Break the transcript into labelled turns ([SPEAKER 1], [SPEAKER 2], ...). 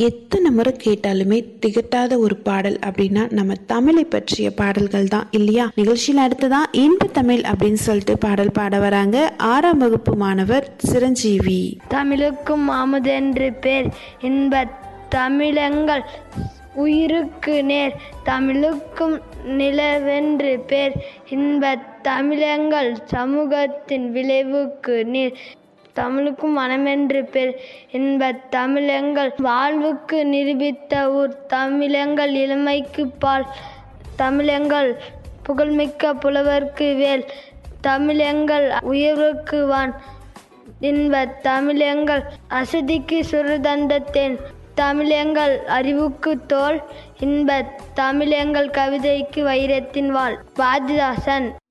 [SPEAKER 1] எத்தனை முறை கேட்டாலுமே திகட்டாத ஒரு பாடல் அப்படின்னா நம்ம தமிழை பற்றிய பாடல்கள் தான் இல்லையா நிகழ்ச்சியில் அடுத்ததான் இன்ப தமிழ் அப்படின்னு சொல்லிட்டு பாடல் பாட வராங்க ஆறாம் வகுப்பு மாணவர் சிரஞ்சீவி
[SPEAKER 2] தமிழுக்கும் அமுதென்று பேர் இன்ப தமிழங்கள் உயிருக்கு நேர் தமிழுக்கும் நிலவென்று பேர் இன்ப தமிழங்கள் சமூகத்தின் விளைவுக்கு நீர் தமிழுக்கும் மனமென்று பேர் இன்ப தமிழங்கள் வாழ்வுக்கு நிரூபித்த ஊர் தமிழங்கள் இளமைக்கு பால் தமிழங்கள் புகழ்மிக்க புலவர்க்கு வேல் தமிழங்கள் உயர்வுக்கு வான் இன்ப தமிழங்கள் அசதிக்கு சுருதந்தத்தேன் தமிழங்கள் அறிவுக்கு தோல் இன்ப தமிழங்கள் கவிதைக்கு வைரத்தின் வாழ் பாரதிதாசன்